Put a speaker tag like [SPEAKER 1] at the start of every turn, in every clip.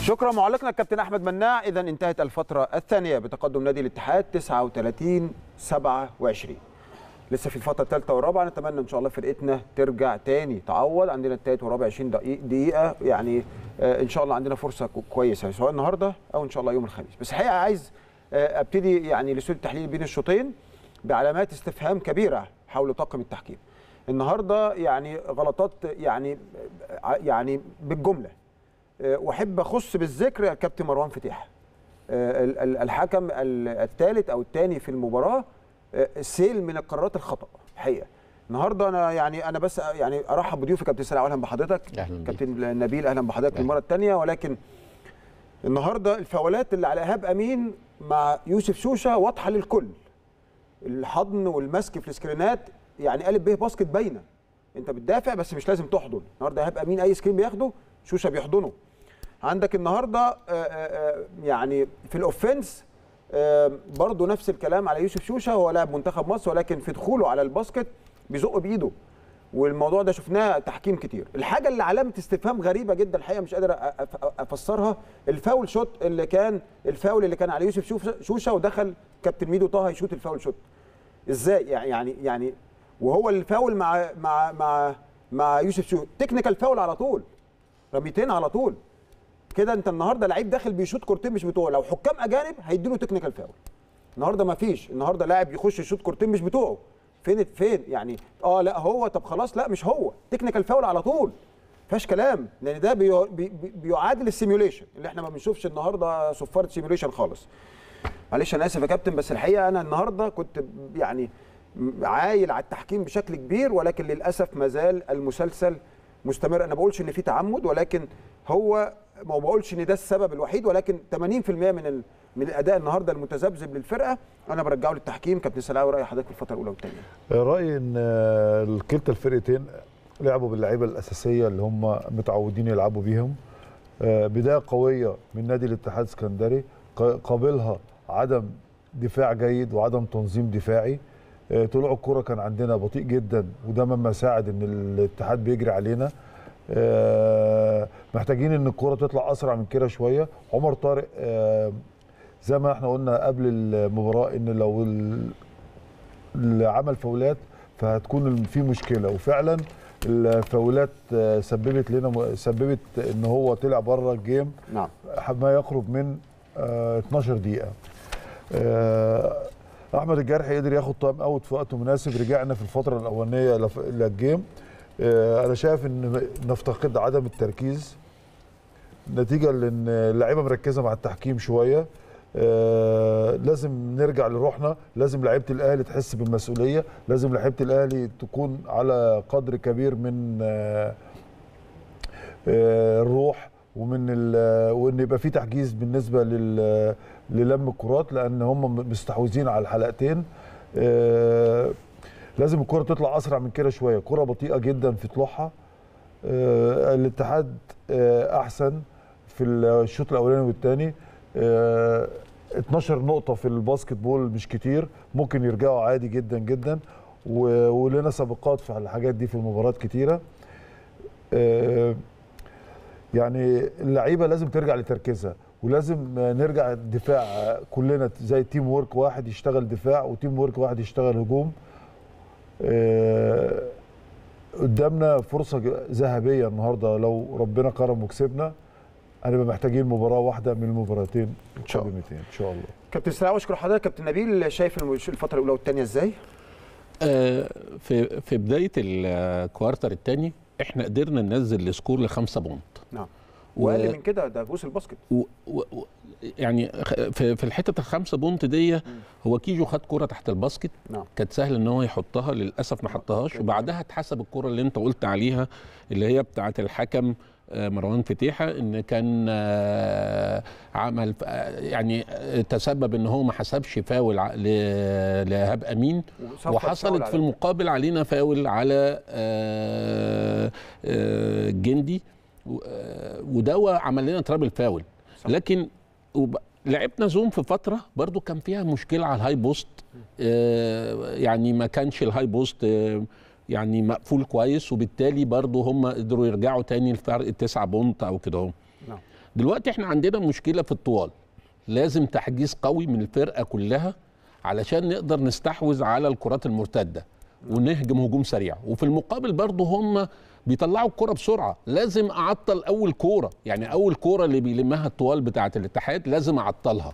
[SPEAKER 1] شكرا معلقنا الكابتن احمد مناع اذا انتهت الفتره الثانيه بتقدم نادي الاتحاد 39 27 لسه في الفتره الثالثه والرابعه نتمنى ان شاء الله فرقتنا ترجع تاني تعوض عندنا الثالث والرابع 20 دقيقه دقيقه يعني آه ان شاء الله عندنا فرصه كو- كويسه سواء النهارده او ان شاء الله يوم الخميس بس الحقيقه عايز آه ابتدي يعني الاستوديو التحليلي بين الشوطين بعلامات استفهام كبيره حول طاقم التحكيم النهارده يعني غلطات يعني آه، يعني بالجمله آه، واحب اخص بالذكر الكابتن مروان فتيحه آه، ال- ال- الحكم ال- الثالث او الثاني في المباراه آه، سيل من القرارات الخطا الحقيقه النهارده انا يعني انا بس يعني ارحب بضيوفي كابتن سلام اهلا بحضرتك
[SPEAKER 2] أهلاً بيك.
[SPEAKER 1] كابتن نبيل اهلا بحضرتك
[SPEAKER 2] أهلاً.
[SPEAKER 1] المره الثانيه ولكن النهارده الفاولات اللي على ايهاب امين مع يوسف شوشه واضحه للكل الحضن والمسك في السكرينات يعني قالب به باسكت باينه انت بتدافع بس مش لازم تحضن النهارده ايهاب امين اي سكرين بياخده شوشه بيحضنه عندك النهارده آه، آه، آه، يعني في الاوفنس آه، برضه نفس الكلام على يوسف شوشه هو لاعب منتخب مصر ولكن في دخوله على الباسكت بيزق بايده والموضوع ده شفناه تحكيم كتير الحاجه اللي علامه استفهام غريبه جدا الحقيقه مش قادر أ- أ- افسرها الفاول شوت اللي كان الفاول اللي كان على يوسف شوف- شوشه ودخل كابتن ميدو طه يشوط الفاول شوت ازاي يعني يعني وهو الفاول مع مع مع مع يوسف شوشه تكنيكال فاول على طول رميتين على طول كده انت النهارده لعيب داخل بيشوط كورتين مش بتوعه لو حكام اجانب هيديله تكنيكال فاول النهارده ما فيش النهارده لاعب يخش يشوط كورتين مش بتوعه فين فين يعني اه لا هو طب خلاص لا مش هو تكنيكال فاول على طول فيهاش كلام لان ده بي بي بي- بيعادل السيميوليشن اللي احنا ما بنشوفش النهارده صفاره سيميوليشن خالص معلش انا اسف يا كابتن بس الحقيقه انا النهارده كنت ب- يعني م- عايل على التحكيم بشكل كبير ولكن للاسف ما زال المسلسل مستمر انا ما بقولش ان في تعمد ولكن هو ما بقولش ان ده السبب الوحيد ولكن 80% من ال... من الاداء النهارده المتذبذب للفرقه انا برجعه للتحكيم كابتن سلاوي راي حضرتك في الفتره الاولى والثانيه
[SPEAKER 3] رايي ان آه، كلتا الفرقتين لعبوا باللعيبه الاساسيه اللي هم متعودين يلعبوا بيهم آه، بدايه قويه من نادي الاتحاد السكندري ق- قابلها عدم دفاع جيد وعدم تنظيم دفاعي آه، طلوع الكرة كان عندنا بطيء جدا وده مما ساعد ان الاتحاد بيجري علينا آه، محتاجين ان الكرة تطلع اسرع من كده شويه عمر طارق آه، زي ما احنا قلنا قبل المباراه ان لو ال- اللي عمل فاولات فهتكون في مشكله وفعلا الفاولات آه، سببت لنا سببت ان هو طلع بره الجيم
[SPEAKER 1] نعم
[SPEAKER 3] ما يقرب من آه، 12 دقيقه آه، احمد الجرحي قدر ياخد تايم اوت في وقت مناسب رجعنا في الفتره الاولانيه لف- للجيم آه، انا شايف ان نفتقد عدم التركيز نتيجه لان اللعيبه مركزه مع التحكيم شويه آه لازم نرجع لروحنا لازم لعيبه الاهلي تحس بالمسؤوليه لازم لعيبه الاهلي تكون على قدر كبير من آه آه الروح ومن ال- وان يبقى في تحجيز بالنسبه لل للم الكرات لان هم مستحوذين على الحلقتين آه لازم الكره تطلع اسرع من كده شويه كره بطيئه جدا في طلوعها آه الاتحاد آه احسن في الشوط الاولاني والثاني آه 12 نقطه في الباسكت بول مش كتير ممكن يرجعوا عادي جدا جدا و- ولنا سابقات في الحاجات دي في المباريات كتيره آه يعني اللعيبه لازم ترجع لتركيزها ولازم نرجع الدفاع كلنا زي تيم وورك واحد يشتغل دفاع وتيم وورك واحد يشتغل هجوم آه، قدامنا فرصه ج- ذهبيه النهارده لو ربنا كرم وكسبنا هنبقى محتاجين مباراه واحده من المباراتين
[SPEAKER 1] شاء الله.
[SPEAKER 3] القادمتين ان شاء الله
[SPEAKER 1] كابتن سلاوي اشكر حضرتك كابتن نبيل شايف الم- الفتره الاولى والثانيه ازاي
[SPEAKER 2] آه، في في بدايه الكوارتر الثاني احنا قدرنا ننزل السكور لخمسة بونت
[SPEAKER 1] نعم
[SPEAKER 2] و-
[SPEAKER 1] واقل من كده ده بوس الباسكت
[SPEAKER 2] و و و يعني خ- في في الحته الخمسه بونت دي هو كيجو خد كوره تحت الباسكت
[SPEAKER 1] نعم
[SPEAKER 2] كانت سهل ان هو يحطها للاسف ما حطهاش
[SPEAKER 1] كان-
[SPEAKER 2] وبعدها اتحسب الكره اللي انت قلت عليها اللي هي بتاعه الحكم آه، مروان فتيحه ان كان آه، عمل آه، يعني آه، تسبب ان هو ما حسبش فاول ع- ل- لايهاب امين
[SPEAKER 1] وصفت فاول
[SPEAKER 2] وحصلت
[SPEAKER 1] على-
[SPEAKER 2] في المقابل علينا فاول على آه، آه، الجندي و- آه، وده عمل لنا ترابل فاول
[SPEAKER 1] صح.
[SPEAKER 2] لكن وب- لعبنا زوم في فتره برضو كان فيها مشكله على الهاي بوست آه، يعني ما كانش الهاي بوست آه، يعني مقفول كويس وبالتالي برضو هم قدروا يرجعوا تاني لفرق التسعة بونت او كده هم
[SPEAKER 1] نعم
[SPEAKER 2] دلوقتي احنا عندنا مشكله في الطوال لازم تحجيز قوي من الفرقه كلها علشان نقدر نستحوذ على الكرات المرتده ونهجم هجوم سريع وفي المقابل برضه هم بيطلعوا الكرة بسرعة لازم أعطل أول كورة يعني أول كورة اللي بيلمها الطوال بتاعة الاتحاد لازم أعطلها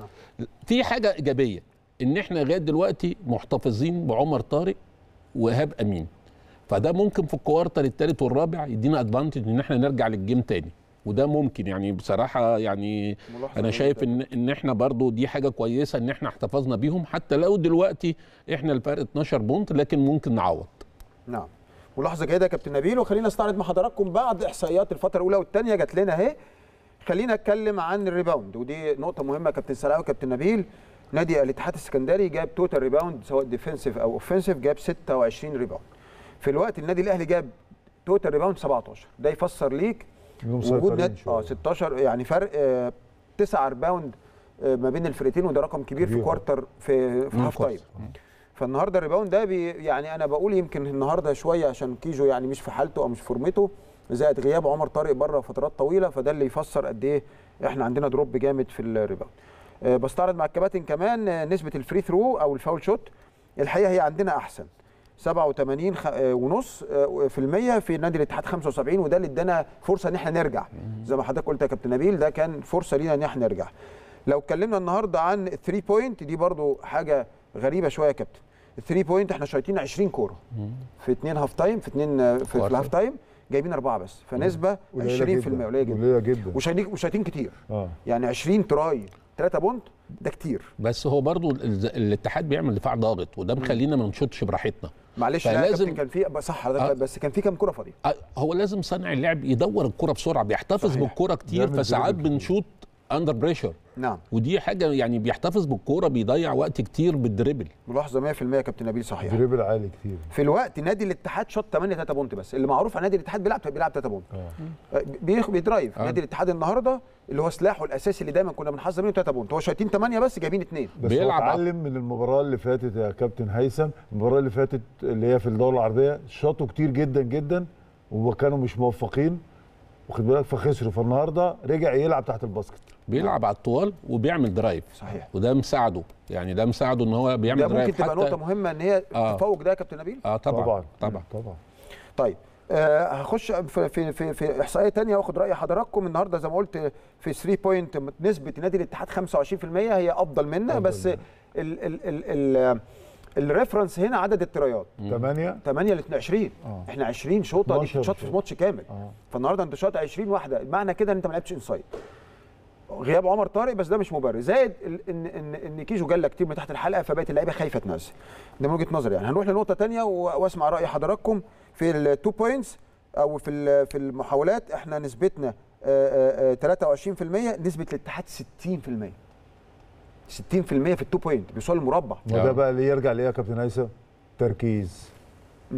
[SPEAKER 2] في حاجة إيجابية إن إحنا لغاية دلوقتي محتفظين بعمر طارق وإيهاب أمين فده ممكن في الكوارتر الثالث والرابع يدينا ادفانتج ان احنا نرجع للجيم تاني وده ممكن يعني بصراحه يعني
[SPEAKER 1] ملاحظة
[SPEAKER 2] انا
[SPEAKER 1] جيدة.
[SPEAKER 2] شايف ان ان احنا برضو دي حاجه كويسه ان احنا احتفظنا بيهم حتى لو دلوقتي احنا الفرق 12 بونت لكن ممكن نعوض
[SPEAKER 1] نعم ملاحظه جيده يا كابتن نبيل وخلينا نستعرض مع حضراتكم بعض احصائيات الفتره الاولى والثانيه جات لنا اهي خلينا اتكلم عن الريباوند ودي نقطه مهمه كابتن سلاوي وكابتن نبيل نادي الاتحاد السكندري جاب توتال ريباوند سواء ديفensive او اوفنسيف جاب 26 ريباوند في الوقت النادي الاهلي جاب توتال ريباوند 17 ده يفسر ليك
[SPEAKER 3] إنهم
[SPEAKER 1] وجود
[SPEAKER 3] مسيطرين
[SPEAKER 1] نادي اه
[SPEAKER 3] شوية.
[SPEAKER 1] 16 يعني فرق آه 9 ريباوند آه ما بين الفرقتين وده رقم كبير في
[SPEAKER 3] كبير.
[SPEAKER 1] كوارتر في في
[SPEAKER 2] مم،
[SPEAKER 1] هاف تايم
[SPEAKER 2] كويس.
[SPEAKER 1] فالنهارده الريباوند ده بي يعني انا بقول يمكن النهارده شويه عشان كيجو يعني مش في حالته او مش في فورمته زائد غياب عمر طارق بره فترات طويله فده اللي يفسر قد ايه احنا عندنا دروب جامد في الريباوند آه، بستعرض مع الكباتن كمان آه، نسبه الفري ثرو او الفاول شوت الحقيقه هي عندنا احسن 87 خ- آه، ونص آه، في المية في نادي الاتحاد 75 وده اللي ادانا فرصه ان احنا نرجع زي ما حضرتك قلت يا كابتن نبيل ده كان فرصه لينا ان احنا نرجع لو اتكلمنا النهارده عن الثري بوينت دي برضو حاجه غريبه شويه يا كابتن الثري بوينت احنا شايطين 20 كوره في اثنين هاف تايم في اثنين آه، في, في
[SPEAKER 2] كوارتر.
[SPEAKER 1] الهاف تايم جايبين اربعه بس فنسبه 20%
[SPEAKER 3] قليلة جدا.
[SPEAKER 1] قليله جدا
[SPEAKER 3] قليلة جدا
[SPEAKER 1] وشايطين وشايطين كتير
[SPEAKER 3] اه
[SPEAKER 1] يعني 20 تراي 3 بونت ده كتير
[SPEAKER 2] بس هو برضو ال- الاتحاد بيعمل دفاع ضاغط وده مخلينا ما نشوطش براحتنا
[SPEAKER 1] معلش لا يا
[SPEAKER 2] فلازم-
[SPEAKER 1] كابتن كان في صح حضرتك
[SPEAKER 2] آه.
[SPEAKER 1] بس كان في كام كوره فاضيه
[SPEAKER 2] آه، هو لازم صانع اللعب يدور الكرة بسرعة بيحتفظ
[SPEAKER 1] صحيح.
[SPEAKER 2] بالكرة كتير
[SPEAKER 3] بيعمل
[SPEAKER 2] فساعات
[SPEAKER 3] دريبل كتير.
[SPEAKER 2] بنشوط اندر بريشر
[SPEAKER 1] نعم
[SPEAKER 2] ودي حاجة يعني بيحتفظ بالكرة بيضيع وقت كتير بالدريبل
[SPEAKER 1] ملاحظه 100% يا كابتن نبيل صحيح
[SPEAKER 3] دريبل عالي كتير
[SPEAKER 1] في الوقت نادي الاتحاد شاط 8 3 بونت بس اللي معروف عن نادي الاتحاد بيلعب بيلعب 3 بونت
[SPEAKER 3] اه
[SPEAKER 1] بيخ- بيدرايف
[SPEAKER 2] آه.
[SPEAKER 1] نادي الاتحاد النهارده اللي هو سلاحه الاساسي اللي دايما كنا بنحذر منه 3 بونت هو شايطين 8 بس جايبين 2
[SPEAKER 3] بس
[SPEAKER 2] بيلعب
[SPEAKER 3] هو
[SPEAKER 2] على-
[SPEAKER 3] اتعلم من المباراه اللي فاتت يا كابتن هيثم المباراه اللي فاتت اللي هي في الدوله العربيه شاطوا كتير جدا جدا وكانوا مش موفقين واخد بالك فخسروا فالنهارده رجع يلعب تحت الباسكت
[SPEAKER 2] بيلعب على الطوال وبيعمل درايف
[SPEAKER 1] صحيح
[SPEAKER 2] وده مساعده يعني ده مساعده ان هو بيعمل
[SPEAKER 1] ده
[SPEAKER 2] درايف
[SPEAKER 1] ممكن تبقى نقطه مهمه ان هي
[SPEAKER 2] آه.
[SPEAKER 1] التفوق ده يا كابتن نبيل
[SPEAKER 2] اه طبعا
[SPEAKER 3] طبعا
[SPEAKER 2] طبعا
[SPEAKER 3] طبعا
[SPEAKER 1] طيب آه هخش في في في, في احصائيه ثانيه واخد راي حضراتكم النهارده زي ما قلت في 3 بوينت نسبه نادي الاتحاد 25% هي افضل منا
[SPEAKER 3] أفضل
[SPEAKER 1] بس ال ال ال ال الريفرنس هنا عدد الترايات
[SPEAKER 3] 8
[SPEAKER 1] 8 ل 20
[SPEAKER 3] آه.
[SPEAKER 1] احنا 20 شوطه دي
[SPEAKER 3] 12
[SPEAKER 1] بتتشاط في
[SPEAKER 3] شوط.
[SPEAKER 1] ماتش كامل
[SPEAKER 3] اه
[SPEAKER 1] فالنهارده انت شاط 20 واحده معنى كده ان انت ما لعبتش انسايد غياب عمر طارق بس ده مش مبرر زائد ال- ان ان ان كيجو جالة كتير من تحت الحلقه فبقت اللعيبه خايفه تنزل ده من وجهه نظري يعني هنروح لنقطه ثانيه واسمع راي حضراتكم في التو بوينتس او في ال- في المحاولات احنا نسبتنا آه، آه، آه، 23% نسبه الاتحاد 60% 60% في التو بوينت بيوصل المربع
[SPEAKER 3] وده
[SPEAKER 2] آه.
[SPEAKER 3] بقى اللي يرجع ليه يا كابتن هيثم تركيز
[SPEAKER 1] مم.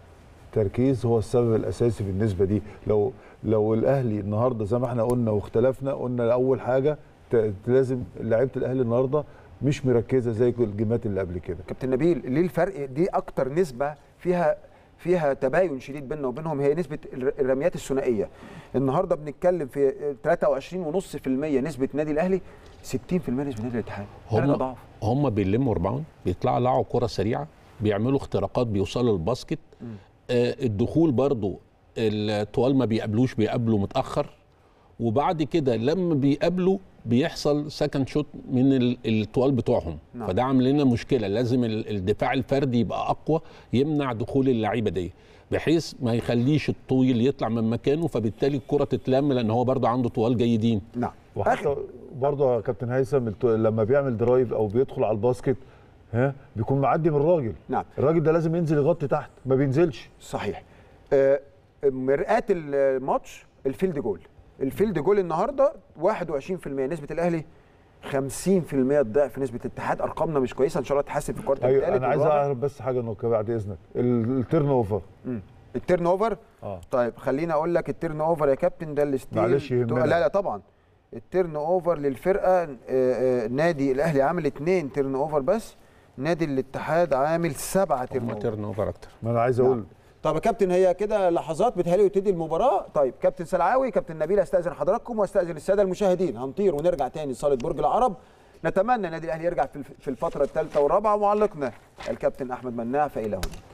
[SPEAKER 3] تركيز هو السبب الاساسي في النسبه دي لو لو الاهلي النهارده زي ما احنا قلنا واختلفنا قلنا اول حاجه ت- لازم لعيبه الاهلي النهارده مش مركزه زي الجيمات اللي قبل كده
[SPEAKER 1] كابتن نبيل ليه الفرق دي اكتر نسبه فيها فيها تباين شديد بيننا وبينهم هي نسبه الر- الرميات الثنائيه النهارده بنتكلم في 23.5% نسبه نادي الاهلي 60% نسبه نادي الاتحاد ثلاث
[SPEAKER 2] هم
[SPEAKER 1] اضعاف
[SPEAKER 2] هم بيلموا ريباوند بيطلعوا يلعبوا كرة سريعة بيعملوا اختراقات بيوصلوا للباسكت آه الدخول برضو الطوال ما بيقابلوش بيقابلوا متأخر وبعد كده لما بيقابلوا بيحصل سكند شوت من ال- الطوال بتوعهم
[SPEAKER 1] نعم.
[SPEAKER 2] فده عامل لنا مشكله لازم ال- الدفاع الفردي يبقى اقوى يمنع دخول اللعيبه دي بحيث ما يخليش الطويل يطلع من مكانه فبالتالي الكره تتلم لان هو برضه عنده طوال جيدين
[SPEAKER 1] نعم
[SPEAKER 3] وحتى برضه يا كابتن هيثم الت- لما بيعمل درايف او بيدخل على الباسكت ها بيكون معدي من الراجل
[SPEAKER 1] نعم
[SPEAKER 3] الراجل ده لازم ينزل يغطي تحت ما بينزلش
[SPEAKER 1] صحيح آه، مرآة الماتش الفيلد جول الفيلد جول النهارده 21% نسبه الاهلي 50% الضعف نسبه الاتحاد ارقامنا مش كويسه ان شاء الله تحسن في الكوارتر
[SPEAKER 3] ايوه
[SPEAKER 1] الثالث
[SPEAKER 3] انا عايز
[SPEAKER 1] والرابع.
[SPEAKER 3] اعرف بس حاجه نوكا بعد اذنك ال- التيرن اوفر
[SPEAKER 1] مم. التيرن اوفر
[SPEAKER 3] اه
[SPEAKER 1] طيب خليني اقول لك التيرن اوفر يا كابتن ده الستيل
[SPEAKER 3] معلش يهمنا.
[SPEAKER 1] لا لا طبعا التيرن اوفر للفرقه آه، آه، نادي الاهلي عامل اثنين تيرن اوفر بس نادي الاتحاد عامل سبعه تيرن
[SPEAKER 2] هم
[SPEAKER 1] اوفر
[SPEAKER 2] تيرن اوفر اكتر
[SPEAKER 3] ما انا عايز
[SPEAKER 1] نعم.
[SPEAKER 3] اقول
[SPEAKER 1] طب يا كابتن هي كده لحظات بتهيألي وتدي المباراه طيب كابتن سلعاوي كابتن نبيل استاذن حضراتكم واستاذن الساده المشاهدين هنطير ونرجع تاني لصاله برج العرب نتمنى النادي الاهلي يرجع في الف- في الفتره الثالثه والرابعه ومعلقنا الكابتن احمد مناع فالى هنا